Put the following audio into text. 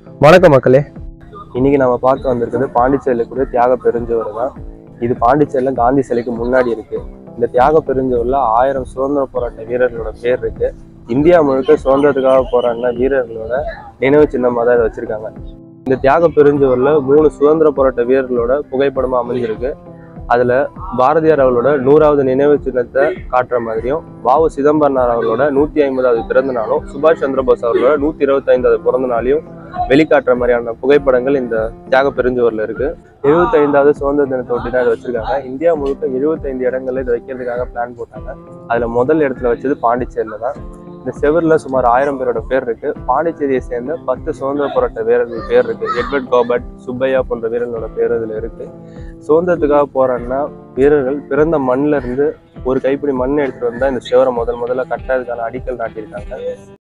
வணக்கம் மக்களே இன்னைக்கு நம்ம பார்க்க வந்திருக்கிறது பாண்டிச்சேரியில் கூட தியாக பெருஞ்சுவர் தான் இது பாண்டிச்சேரியில் காந்தி சிலைக்கு முன்னாடி இருக்கு இந்த தியாக பெருஞ்சுவரில் ஆயிரம் சுதந்திர போராட்ட வீரர்களோட பேர் இருக்கு இந்தியா முழுக்க சுதந்திரத்துக்காக போராடின வீரர்களோட நினைவு சின்னமாக தான் இதை வச்சிருக்காங்க இந்த தியாக பெருஞ்சுவரில் மூணு சுதந்திர போராட்ட வீரர்களோட புகைப்படமாக அமைஞ்சிருக்கு அதில் பாரதியார் அவர்களோட நூறாவது நினைவு சின்னத்தை காட்டுற மாதிரியும் வாவு சிதம்பரனார் அவர்களோட நூற்றி ஐம்பதாவது பிறந்த நாளும் சுபாஷ் சந்திரபோஸ் அவர்களோட நூற்றி இருபத்தைந்தாவது பிறந்த நாளையும் வெளிக்காட்டுற மாதிரியான புகைப்படங்கள் இந்த தியாக பெருஞ்சுவரில் இருக்கு எழுபத்தைந்தாவது சுதந்திர தினத்தை ஒட்டி தான் இதை வச்சிருக்காங்க இந்தியா முழுக்க எழுபத்தைந்து இடங்கள்ல இதை வைக்கிறதுக்காக பிளான் போட்டாங்க அதில் முதல் இடத்துல வச்சது பாண்டிச்சேரியில் தான் இந்த செவரில் சுமார் ஆயிரம் பேரோட பேர் இருக்கு பாண்டிச்சேரியை சேர்ந்த பத்து சுதந்திர போராட்ட வீரர்கள் பேர் இருக்கு எட்வர்ட் கோபர்ட் சுப்பையா போன்ற வீரர்களோட பேர் இதில் இருக்கு சுதந்திரத்துக்காக போராடினா வீரர்கள் பிறந்த மண்ணில் இருந்து ஒரு கைப்பிடி மண் எடுத்துட்டு வந்தா இந்த சிவரை முதல் முதல்ல கட்டுறதுக்கான அடிக்கல் நாட்டியிருக்காங்க